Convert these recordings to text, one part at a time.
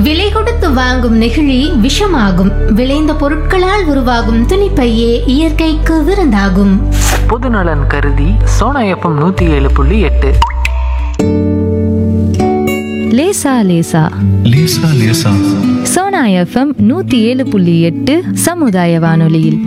விலை கொடுத்து வாங்கும் நெகிழி விஷமாகும் விளைந்த பொருட்களால் உருவாகும் துணிப்பையே இயற்கைக்கு விருந்தாகும் பொதுநலன் கருதி சோனா எஃப்எம் நூற்றி ஏழு புள்ளி எட்டு லேசா லேசா லேசா லேசா சோனா எஃப்எம் நூத்தி ஏழு புள்ளி எட்டு சமுதாய வானொலியில்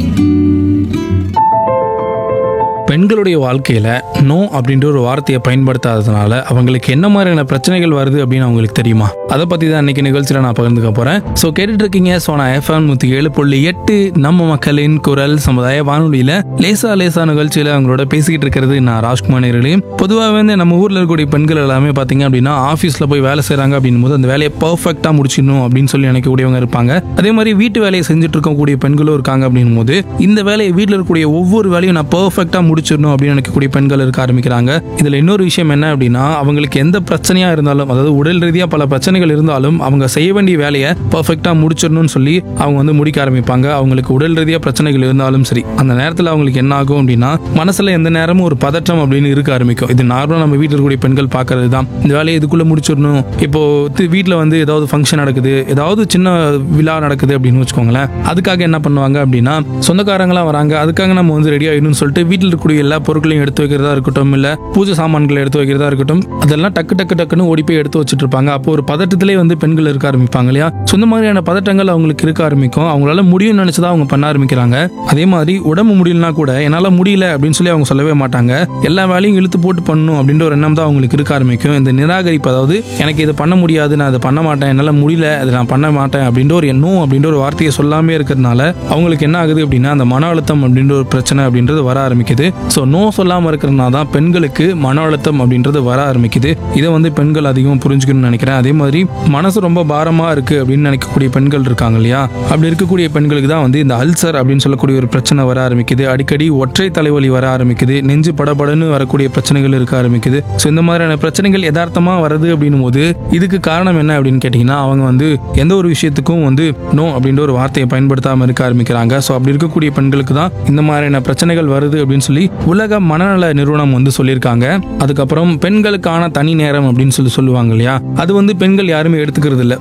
பெண்களுடைய வாழ்க்கையில் நோ அப்படின்ற ஒரு வார்த்தையை பயன்படுத்தாததுனால அவங்களுக்கு என்ன மாதிரியான பிரச்சனைகள் வருது அப்படின்னு அவங்களுக்கு தெரியுமா அதை பற்றி தான் இன்னைக்கு நிகழ்ச்சியில் நான் பகிர்ந்துக்க போகிறேன் ஸோ கேட்டுட்டு இருக்கீங்க சோனா எஃப்எம் நூற்றி ஏழு புள்ளி எட்டு நம்ம மக்களின் குரல் சமுதாய வானொலியில் லேசா லேசா நிகழ்ச்சியில் அவங்களோட பேசிக்கிட்டு இருக்கிறது நான் ராஜ்குமார் நேரலையும் பொதுவாக வந்து நம்ம ஊரில் இருக்கக்கூடிய பெண்கள் எல்லாமே பார்த்தீங்க அப்படின்னா ஆஃபீஸில் போய் வேலை செய்கிறாங்க அப்படின்னும் போது அந்த வேலையை பர்ஃபெக்டாக முடிச்சிடணும் அப்படின்னு சொல்லி நினைக்கக்கூடியவங்க இருப்பாங்க அதே மாதிரி வீட்டு வேலையை செஞ்சுட்டு இருக்கக்கூடிய பெண்களும் இருக்காங்க அப்படின்னும் போது இந்த வேலையை வீட்டில் இருக்கக்கூடிய ஒவ்வொரு வேலையும் நான் பர்ஃபெக்டாக முடிச்சிடணும் அப்படின்னு நினைக்கக்கூடிய பெண்கள் இருக்க ஆரம்பிக்கிறாங்க இதில் இன்னொரு விஷயம் என்ன அப்படின்னா அவங்களுக்கு எந்த பிரச்சனையா இருந்தாலும் அதாவது உடல் ரீதியாக பல பிரச்சனைகள் இருந்தாலும் அவங்க செய்ய வேண்டிய வேலையை பர்ஃபெக்டாக முடிச்சிடணும்னு சொல்லி அவங்க வந்து முடிக்க ஆரம்பிப்பாங்க அவங்களுக்கு உடல் ரீதியாக பிரச்சனைகள் இருந்தாலும் சரி அந்த நேரத்தில் அவங்களுக்கு என்ன ஆகும் அப்படின்னா மனசுல எந்த நேரமும் ஒரு பதற்றம் அப்படின்னு இருக்க ஆரம்பிக்கும் இது நார்மலாக நம்ம வீட்டில் இருக்கக்கூடிய பெண்கள் பார்க்கறது தான் இந்த வேலையை இதுக்குள்ள முடிச்சிடணும் இப்போ வீட்டில் வந்து ஏதாவது ஃபங்க்ஷன் நடக்குது ஏதாவது சின்ன விழா நடக்குது அப்படின்னு வச்சுக்கோங்களேன் அதுக்காக என்ன பண்ணுவாங்க அப்படின்னா சொந்தக்காரங்களாம் வராங்க அதுக்காக நம்ம வந்து ரெடி ஆகிடணும்னு சொல்லிட்டு வீட்டில் இருக்கக்கூடிய எல்லா பொருட்களையும் எடுத்து வைக்கிறதா இருக்கட்டும் இல்லை பூஜை சாமான்களை எடுத்து வைக்கிறதா இருக்கட்டும் அதெல்லாம் டக்கு டக்கு டக்குன்னு ஓடி போய் எடுத்து வச்சுட்டு இருப்பாங்க அப்போ ஒரு பதட்டத்திலே வந்து பெண்கள் இருக்க ஆரம்பிப்பாங்க இல்லையா சொந்த மாதிரியான பதட்டங்கள் அவங்களுக்கு இருக்க ஆரம்பிக்கும் அவங்களால முடியும்னு நினைச்சதா அவங்க பண்ண ஆரம்பிக்கிறாங்க அதே மாதிரி உடம்பு முடியலனா கூட என்னால முடியல அப்படின்னு சொல்லி அவங்க சொல்லவே மாட்டாங்க எல்லா வேலையும் இழுத்து போட்டு பண்ணணும் அப்படின்ற ஒரு எண்ணம் தான் அவங்களுக்கு இருக்க ஆரம்பிக்கும் இந்த நிராகரிப்பு அதாவது எனக்கு இதை பண்ண முடியாது நான் இதை பண்ண மாட்டேன் என்னால் முடியல அதை நான் பண்ண மாட்டேன் அப்படின்ற ஒரு எண்ணம் அப்படின்ற ஒரு வார்த்தையை சொல்லாமே இருக்கிறதுனால அவங்களுக்கு என்ன ஆகுது அப்படின்னா அந்த மன அழுத்தம் அப்படின்ற ஒரு பிரச்சனை அப்படின்றது வர ஆரம்பிக்குது ஸோ நோ சொல்லாமல் இருக்கிறதுனால தான் பெண்களுக்கு மன அழுத்தம் அப்படின்றது வர ஆரம்பிக்குது இதை வந்து பெண்கள் அதிகமாக புரிஞ்சுக்கணும்னு நினைக்கிறேன் அதே மாதிரி மனசு ரொம்ப பாரமாக இருக்கு அப்படின்னு நினைக்கக்கூடிய பெண்கள் இருக்காங்க இல்லையா அப்படி இருக்கக்கூடிய பெண்களுக்கு தான் வந்து இந்த அல்சர் அப்படின்னு சொல்லக்கூடிய ஒரு பிரச்சனை வர ஆரம்பிக்குது அடிக்கடி ஒற்றை தலைவலி வர ஆரம்பிக்குது நெஞ்சு படபடன்னு வரக்கூடிய பிரச்சனைகள் இருக்க ஆரம்பிக்குது ஸோ இந்த மாதிரியான பிரச்சனைகள் யதார்த்தமாக வருது அப்படின்னும் போது இதுக்கு காரணம் என்ன அப்படின்னு கேட்டிங்கன்னா அவங்க வந்து எந்த ஒரு விஷயத்துக்கும் வந்து நோ அப்படின்ற ஒரு வார்த்தையை பயன்படுத்தாமல் இருக்க ஆரம்பிக்கிறாங்க ஸோ அப்படி இருக்கக்கூடிய பெண்களுக்கு தான் இந்த மாதிரியான பிரச்சனைகள் வருது அப்படின்னு சொல்லி உலக மனநல நிறுவனம் வந்து சொல்லியிருக்காங்க அதுக்கப்புறம் பெண்களுக்கான தனி நேரம் அப்படின்னு சொல்லி சொல்லுவாங்க இல்லையா அது வந்து பெண்கள் யாருமே எடுத்துக்கிறது இல்லை